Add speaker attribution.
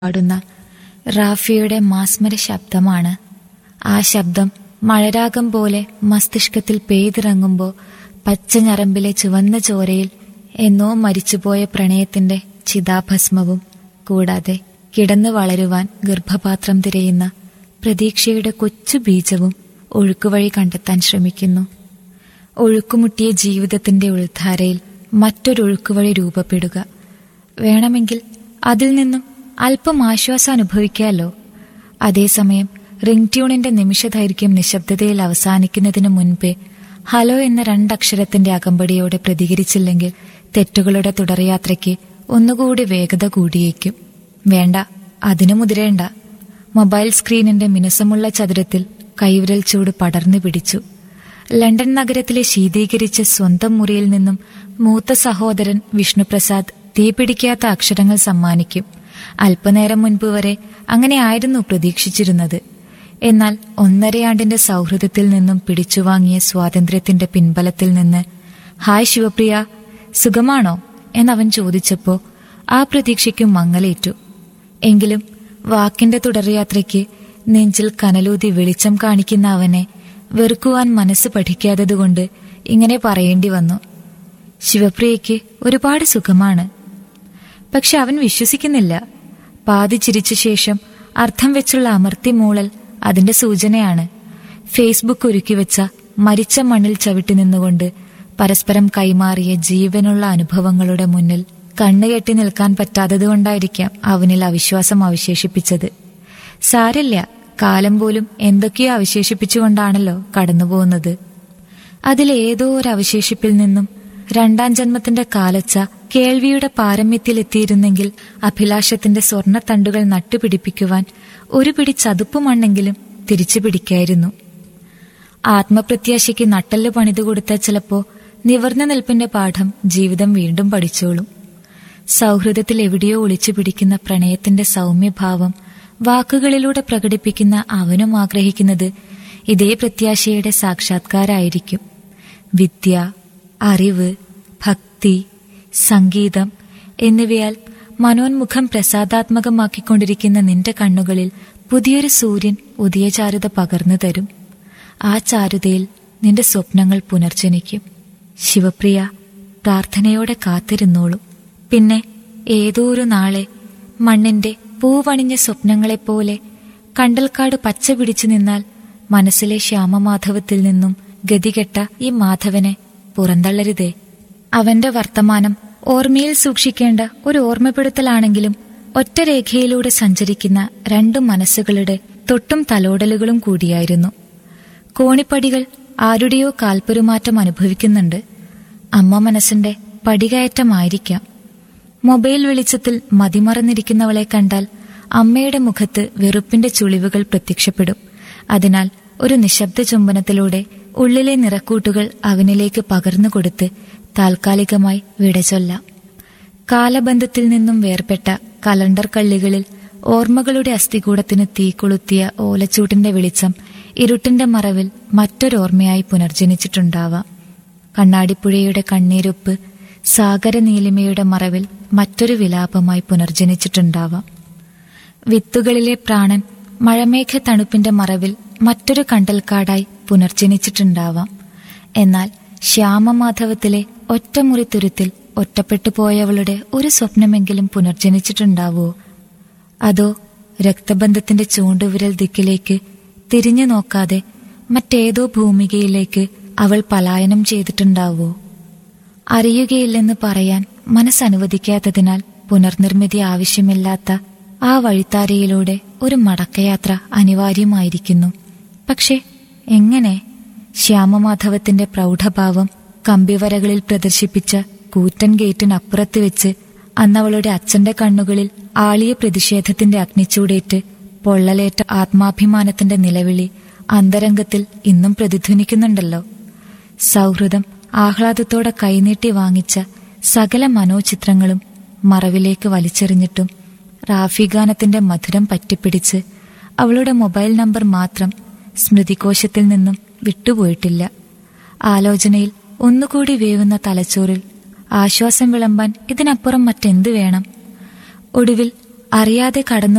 Speaker 1: പാടുന്ന റാഫിയുടെ മാസ്മര ശബ്ദമാണ് ആ ശബ്ദം മഴരാഗം പോലെ മസ്തിഷ്കത്തിൽ പെയ്തിറങ്ങുമ്പോൾ പച്ച ഞരമ്പിലെ ചുവന്ന ചോരയിൽ എന്നോ മരിച്ചുപോയ പ്രണയത്തിന്റെ ചിതാഭസ്മവും കൂടാതെ കിടന്നു വളരുവാൻ ഗർഭപാത്രം തിരയുന്ന പ്രതീക്ഷയുടെ കൊച്ചു ബീജവും ഒഴുക്കുവഴി കണ്ടെത്താൻ ശ്രമിക്കുന്നു ഒഴുക്കുമുട്ടിയ ജീവിതത്തിന്റെ ഉൾധാരയിൽ മറ്റൊരൊഴുക്കുവഴി രൂപപ്പെടുക വേണമെങ്കിൽ അതിൽ നിന്നും അല്പം ആശ്വാസം അനുഭവിക്കാമല്ലോ അതേസമയം റിംഗ് ട്യൂണിന്റെ നിമിഷദൈർഘ്യം നിശബ്ദതയിൽ അവസാനിക്കുന്നതിനു മുൻപേ ഹലോ എന്ന രണ്ടക്ഷരത്തിന്റെ അകമ്പടിയോടെ പ്രതികരിച്ചില്ലെങ്കിൽ തെറ്റുകളുടെ തുടർയാത്രയ്ക്ക് ഒന്നുകൂടി വേഗത കൂടിയേക്കും വേണ്ട അതിനു മുതിരേണ്ട മൊബൈൽ സ്ക്രീനിന്റെ മിനുസമുള്ള ചതുരത്തിൽ കൈവിരൽ ചൂട് പടർന്നു പിടിച്ചു ലണ്ടൻ നഗരത്തിലെ ശീതീകരിച്ച സ്വന്തം മുറിയിൽ നിന്നും മൂത്ത സഹോദരൻ വിഷ്ണുപ്രസാദ് തീപിടിക്കാത്ത അക്ഷരങ്ങൾ സമ്മാനിക്കും അല്പനേരം മുൻപ് വരെ അങ്ങനെ ആയിരുന്നു പ്രതീക്ഷിച്ചിരുന്നത് എന്നാൽ ഒന്നരയാണ്ടിന്റെ സൗഹൃദത്തിൽ നിന്നും പിടിച്ചുവാങ്ങിയ സ്വാതന്ത്ര്യത്തിന്റെ പിൻബലത്തിൽ നിന്ന് ഹായ് ശിവപ്രിയ സുഖമാണോ എന്നവൻ ചോദിച്ചപ്പോ ആ പ്രതീക്ഷയ്ക്കും മങ്ങലേറ്റു എങ്കിലും വാക്കിന്റെ തുടർയാത്രയ്ക്ക് നെഞ്ചിൽ കനലൂതി വെളിച്ചം കാണിക്കുന്ന അവനെ വെറുക്കുവാൻ മനസ്സ് പഠിക്കാത്തതുകൊണ്ട് ഇങ്ങനെ പറയേണ്ടി വന്നു ശിവപ്രിയയ്ക്ക് ഒരുപാട് സുഖമാണ് പക്ഷെ അവൻ വിശ്വസിക്കുന്നില്ല പാതി ചിരിച്ച ശേഷം അർത്ഥം വെച്ചുള്ള അമർത്തി മൂളൽ അതിന്റെ സൂചനയാണ് ഫേസ്ബുക്ക് ഒരുക്കി വെച്ച മരിച്ച മണ്ണിൽ ചവിട്ടി നിന്നുകൊണ്ട് പരസ്പരം കൈമാറിയ ജീവനുള്ള അനുഭവങ്ങളുടെ മുന്നിൽ കണ്ണുകെട്ടി നിൽക്കാൻ പറ്റാത്തതുകൊണ്ടായിരിക്കാം അവനിൽ അവിശ്വാസം അവശേഷിപ്പിച്ചത് സാരല്ല കാലം പോലും എന്തൊക്കെയോ അവശേഷിപ്പിച്ചുകൊണ്ടാണല്ലോ കടന്നുപോകുന്നത് അതിലേതോ ഒരു അവശേഷിപ്പിൽ നിന്നും രണ്ടാം ജന്മത്തിന്റെ കാലച്ച കേൾവിയുടെ പാരമ്യത്തിലെത്തിയിരുന്നെങ്കിൽ അഭിലാഷത്തിന്റെ സ്വർണത്തണ്ടുകൾ നട്ടുപിടിപ്പിക്കുവാൻ ഒരു പിടി ചതുപ്പ് മണ്ണെങ്കിലും തിരിച്ചു പിടിക്കായിരുന്നു ആത്മപ്രത്യാശയ്ക്ക് നട്ടല് പണിതു കൊടുത്ത ചിലപ്പോ നിവർന്ന നിൽപ്പിന്റെ പാഠം ജീവിതം വീണ്ടും പഠിച്ചോളും സൗഹൃദത്തിൽ എവിടെയോ ഒളിച്ചു പിടിക്കുന്ന പ്രണയത്തിന്റെ സൗമ്യഭാവം വാക്കുകളിലൂടെ പ്രകടിപ്പിക്കുന്ന അവനും ആഗ്രഹിക്കുന്നത് ഇതേ പ്രത്യാശയുടെ സാക്ഷാത്കാരായിരിക്കും വിദ്യ അറിവ് ഭക്തി സംഗീതം എന്നിവയാൽ മനോന്മുഖം പ്രസാദാത്മകമാക്കിക്കൊണ്ടിരിക്കുന്ന നിന്റെ കണ്ണുകളിൽ പുതിയൊരു സൂര്യൻ ഉദയചാരുത പകർന്നു തരും ആ ചാരുതയിൽ നിന്റെ സ്വപ്നങ്ങൾ പുനർജനിക്കും ശിവപ്രിയ പ്രാർത്ഥനയോടെ കാത്തിരുന്നോളൂ പിന്നെ ഏതോ ഒരു നാളെ മണ്ണിന്റെ പൂവണിഞ്ഞ സ്വപ്നങ്ങളെപ്പോലെ കണ്ടൽക്കാട് പച്ച പിടിച്ചു നിന്നാൽ മനസ്സിലെ ശ്യാമമാധവത്തിൽ നിന്നും ഗതികെട്ട ഈ മാധവനെ പുറന്തള്ളരുതേ അവന്റെ വർത്തമാനം ഓർമ്മയിൽ സൂക്ഷിക്കേണ്ട ഒരു ഓർമ്മപ്പെടുത്തലാണെങ്കിലും ഒറ്റ രേഖയിലൂടെ സഞ്ചരിക്കുന്ന രണ്ടു മനസ്സുകളുടെ തൊട്ടും തലോടലുകളും കൂടിയായിരുന്നു കോണിപ്പടികൾ ആരുടെയോ കാൽപ്പെരുമാറ്റം അനുഭവിക്കുന്നുണ്ട് അമ്മ മനസ്സിന്റെ പടികയറ്റമായിരിക്കാം മൊബൈൽ വെളിച്ചത്തിൽ മതിമറന്നിരിക്കുന്നവളെ കണ്ടാൽ അമ്മയുടെ മുഖത്ത് വെറുപ്പിന്റെ ചുളിവുകൾ പ്രത്യക്ഷപ്പെടും അതിനാൽ ഒരു നിശബ്ദ ചുംബനത്തിലൂടെ ഉള്ളിലെ നിറക്കൂട്ടുകൾ അവനിലേക്ക് പകർന്നു കൊടുത്ത് താൽക്കാലികമായി വിടചൊല്ലാം കാലബന്ധത്തിൽ നിന്നും വേർപെട്ട കലണ്ടർ കള്ളികളിൽ ഓർമ്മകളുടെ അസ്ഥികൂടത്തിന് തീ കൊളുത്തിയ ഓലച്ചൂട്ടിന്റെ വെളിച്ചം ഇരുട്ടിന്റെ മറവിൽ മറ്റൊരോർമ്മയായി പുനർജനിച്ചിട്ടുണ്ടാവാം കണ്ണാടിപ്പുഴയുടെ കണ്ണീരൊപ്പ് സാഗര നീലിമയുടെ മറവിൽ മറ്റൊരു വിലാപമായി പുനർജനിച്ചിട്ടുണ്ടാവാം വിത്തുകളിലെ പ്രാണൻ മഴമേഘ തണുപ്പിന്റെ മറവിൽ മറ്റൊരു കണ്ടൽക്കാടായി പുനർജനിച്ചിട്ടുണ്ടാവാം എന്നാൽ ശ്യാമമാധവത്തിലെ ഒറ്റമുറി തുരുത്തിൽ ഒറ്റപ്പെട്ടു പോയവളുടെ ഒരു സ്വപ്നമെങ്കിലും പുനർജനിച്ചിട്ടുണ്ടാവോ അതോ രക്തബന്ധത്തിന്റെ ചൂണ്ടുവിരൽ ദിക്കിലേക്ക് തിരിഞ്ഞു നോക്കാതെ മറ്റേതോ ഭൂമികയിലേക്ക് അവൾ പലായനം ചെയ്തിട്ടുണ്ടാവോ അറിയുകയില്ലെന്ന് പറയാൻ മനസ്സനുവദിക്കാത്തതിനാൽ പുനർനിർമ്മിതി ആവശ്യമില്ലാത്ത ആ വഴിത്താരയിലൂടെ ഒരു മടക്കയാത്ര അനിവാര്യമായിരിക്കുന്നു പക്ഷെ എങ്ങനെ ശ്യാമമാധവത്തിന്റെ പ്രൗഢഭാവം കമ്പിവരകളിൽ പ്രദർശിപ്പിച്ച കൂറ്റൻ ഗേറ്റിനപ്പുറത്ത് വെച്ച് അന്നവളുടെ അച്ഛന്റെ കണ്ണുകളിൽ ആളിയ പ്രതിഷേധത്തിന്റെ അഗ്നിച്ചൂടേറ്റ് പൊള്ളലേറ്റ ആത്മാഭിമാനത്തിന്റെ നിലവിളി അന്തരംഗത്തിൽ ഇന്നും പ്രതിധ്വനിക്കുന്നുണ്ടല്ലോ സൗഹൃദം ആഹ്ലാദത്തോടെ കൈനീട്ടി വാങ്ങിച്ച സകല മനോചിത്രങ്ങളും മറവിലേക്ക് വലിച്ചെറിഞ്ഞിട്ടും റാഫിഗാനത്തിന്റെ മധുരം പറ്റിപ്പിടിച്ച് അവളുടെ മൊബൈൽ നമ്പർ മാത്രം സ്മൃതികോശത്തിൽ നിന്നും വിട്ടുപോയിട്ടില്ല ആലോചനയിൽ ഒന്നുകൂടി വേവുന്ന തലച്ചോറിൽ ആശ്വാസം വിളമ്പാൻ ഇതിനപ്പുറം മറ്റെന്ത് വേണം ഒടുവിൽ അറിയാതെ കടന്നു